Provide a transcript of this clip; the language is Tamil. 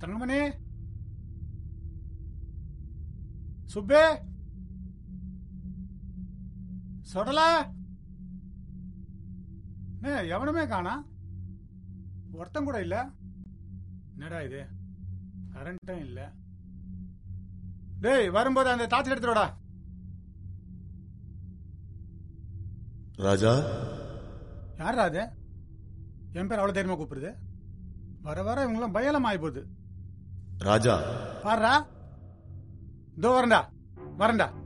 தங்கமணி சுப்பே சொடல ஏ எவனுமே காணா ஒருத்தன் கூட இல்ல என்னடா இது கரண்ட்டும் இல்ல டேய் வரும்போது அந்த டார்ச் எடுத்துடா ராஜா யாரா அது என் பேர் அவ்வளவு தைரியமா கூப்பிடுது வர வர இவங்களாம் பயலம் ஆகி போகுது ராஜா பாருடா இதோ வரேன்டா வரேன்டா